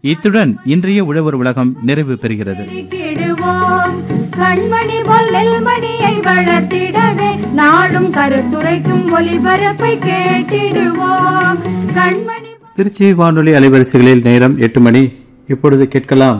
இத்துடன் இன்றைய உழவர் உலகம் நிறைவு பெறுகிறது பெருக்கிடுவோம் கண்மணி பொல்லில் மணியை வளர்த்திடவே நாடும் கருத்துரைக்கும் ஒளிபரப்பை கேட்டிடுவோம் கண்மணி திருச்சி வானொலி அலைவரிசைகளில் நேரம் எட்டு மணி இப்பொழுது கேட்கலாம்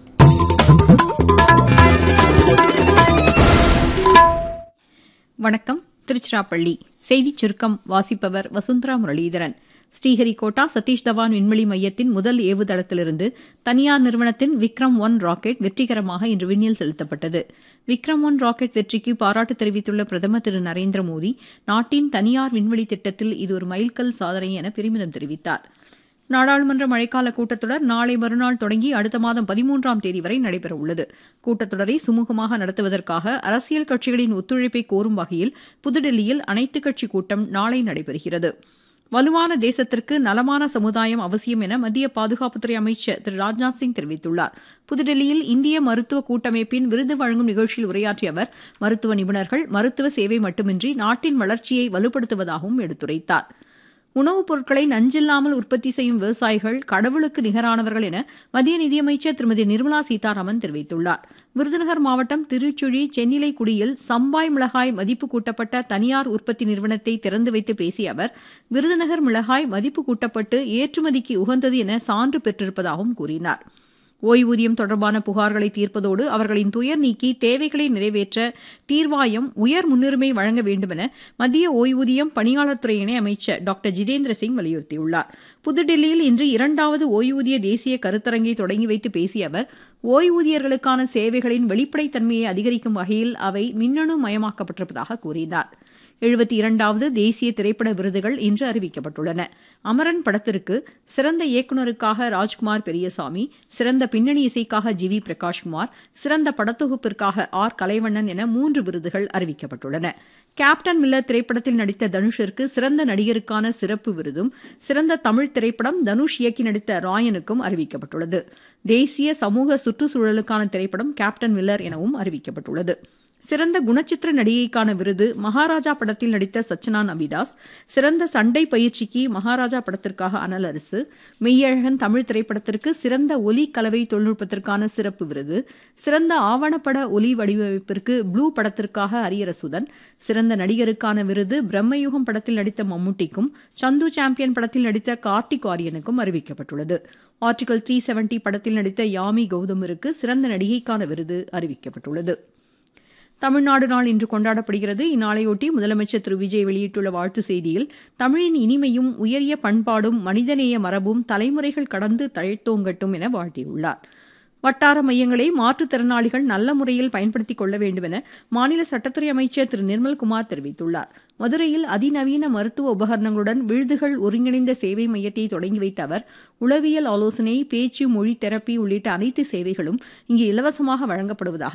வணக்கம் திருச்சிராப்பள்ளி செய்திச் சுருக்கம் வாசிப்பவர் வசுந்தரா முரளிதரன் ஸ்ரீஹரிகோட்டா சதீஷ் தவான் விண்வெளி மையத்தின் முதல் ஏவுதளத்திலிருந்து தனியார் நிறுவனத்தின் விக்ரம் ஒன் ராக்கெட் வெற்றிகரமாக இன்று விண்ணில் செலுத்தப்பட்டது விக்ரம் ஒன் ராக்கெட் வெற்றிக்கு பாராட்டு தெரிவித்துள்ள பிரதமர் திரு நரேந்திர மோடி நாட்டின் தனியார் விண்வெளி திட்டத்தில் இது ஒரு மைல்கல் சாதனை என பெருமிதம் தெரிவித்தார் நாடாளுமன்ற மழைக்கால கூட்டத்தொடர் நாளை மறுநாள் தொடங்கி அடுத்த மாதம் பதிமூன்றாம் தேதி வரை நடைபெறவுள்ளது கூட்டத்தொடரை சுமூகமாக நடத்துவதற்காக அரசியல் கட்சிகளின் ஒத்துழைப்பை கோரும் வகையில் புதுடில்லியில் அனைத்துக் கட்சி கூட்டம் நாளை நடைபெறுகிறது வலுவான தேசத்திற்கு நலமான சமுதாயம் அவசியம் என மத்திய பாதுகாப்புத்துறை அமைச்சர் திரு ராஜ்நாத் சிங் தெரிவித்துள்ளார் புதுடில்லியில் இந்திய மருத்துவ கூட்டமைப்பின் விருது வழங்கும் நிகழ்ச்சியில் உரையாற்றிய அவர் மருத்துவ நிபுணர்கள் மருத்துவ சேவை மட்டுமின்றி நாட்டின் வளர்ச்சியை வலுப்படுத்துவதாகவும் எடுத்துரைத்தார் உணவுப் பொருட்களை நஞ்சில்லாமல் உற்பத்தி செய்யும் விவசாயிகள் கடவுளுக்கு நிகரானவர்கள் என மத்திய நிதியமைச்சர் திருமதி நிர்மலா சீதாராமன் தெரிவித்துள்ளார் விருதுநகர் மாவட்டம் திருச்சுழி சென்னிலைக்குடியில் சம்பாய் மிளகாய் மதிப்பு கூட்டப்பட்ட தனியார் உற்பத்தி நிறுவனத்தை திறந்து வைத்து பேசிய அவர் விருதுநகர் மிளகாய் மதிப்பு கூட்டப்பட்டு ஏற்றுமதிக்கு உகந்தது என சான்று பெற்றிருப்பதாகவும் கூறினார் ஓய்வூதியம் தொடர்பான புகார்களை தீர்ப்பதோடு அவர்களின் துயர் நீக்கி தேவைகளை நிறைவேற்ற தீர்வாயம் உயர் முன்னுரிமை வழங்க வேண்டுமென மத்திய ஓய்வூதியம் பணியாளர் துறை இணை அமைச்சர் டாக்டர் ஜிதேந்திர சிங் வலியுறுத்தியுள்ளார் புதுடில்லியில் இன்று இரண்டாவது ஓய்வூதிய தேசிய கருத்தரங்கை தொடங்கி வைத்து பேசிய அவர் ஓய்வூதியர்களுக்கான சேவைகளின் வெளிப்படைத்தன்மையை அதிகரிக்கும் வகையில் அவை மின்னணு மயமாக்கப்பட்டிருப்பதாக கூறினார் எழுபத்தி இரண்டாவது தேசிய திரைப்பட விருதுகள் இன்று அறிவிக்கப்பட்டுள்ளன அமரன் படத்திற்கு சிறந்த இயக்குநருக்காக ராஜ்குமார் பெரியசாமி சிறந்த பின்னணி இசைக்காக ஜி வி பிரகாஷ்குமார் சிறந்த படத்தொகுப்பிற்காக ஆர் கலைவண்ணன் என மூன்று விருதுகள் அறிவிக்கப்பட்டுள்ளன கேப்டன் மில்லர் திரைப்படத்தில் நடித்த தனுஷிற்கு சிறந்த நடிகருக்கான சிறப்பு விருதும் சிறந்த தமிழ் திரைப்படம் தனுஷ் இயக்கி நடித்த ராயனுக்கும் அறிவிக்கப்பட்டுள்ளது தேசிய சமூக சுற்றுச்சூழலுக்கான திரைப்படம் கேப்டன் மில்லர் எனவும் அறிவிக்கப்பட்டுள்ளது சிறந்த குணச்சித்திர நடிகைக்கான விருது மகாராஜா படத்தில் நடித்த சச்சனான் அபிதாஸ் சிறந்த சண்டை பயிற்சிக்கு மகாராஜா படத்திற்காக அனல் அரசு மெய்யழகன் தமிழ் திரைப்படத்திற்கு சிறந்த ஒலி கலவை தொழில்நுட்பத்திற்கான சிறப்பு விருது சிறந்த ஆவணப்பட ஒலி வடிவமைப்பிற்கு ப்ளூ படத்திற்காக அரியரசுதன் சிறந்த நடிகருக்கான விருது பிரம்மயுகம் படத்தில் நடித்த மம்முட்டிக்கும் சந்து சாம்பியன் படத்தில் நடித்த கார்த்திக் ஆரியனுக்கும் அறிவிக்கப்பட்டுள்ளது ஆர்டிகல் த்ரீ செவன்டி படத்தில் நடித்த யாமி கௌதமிற்கு சிறந்த நடிகைக்கான விருது அறிவிக்கப்பட்டுள்ளது தமிழ்நாடு நாள் இன்று கொண்டாடப்படுகிறது இந்நாளையொட்டி முதலமைச்சர் திரு விஜய் வெளியிட்டுள்ள வாழ்த்து செய்தியில் தமிழின் இனிமையும் உயரிய பண்பாடும் மனிதநேய மரபும் தலைமுறைகள் கடந்து தழைத்தோங்கட்டும் என வாழ்த்தியுள்ளார் வட்டார மையங்களை மாற்றுத்திறனாளிகள் நல்ல முறையில் பயன்படுத்திக் கொள்ள வேண்டும் என மாநில சட்டத்துறை அமைச்சர் திரு நிர்மல்குமார் தெரிவித்துள்ளார் மதுரையில் அதிநவீன மருத்துவ உபகரணங்களுடன் விழுதுகள் ஒருங்கிணைந்த சேவை மையத்தை தொடங்கி வைத்த அவர் உளவியல் ஆலோசனை பேச்சு மொழி தெரப்பி உள்ளிட்ட அனைத்து சேவைகளும் இங்கு இலவசமாக வழங்கப்படுவதாக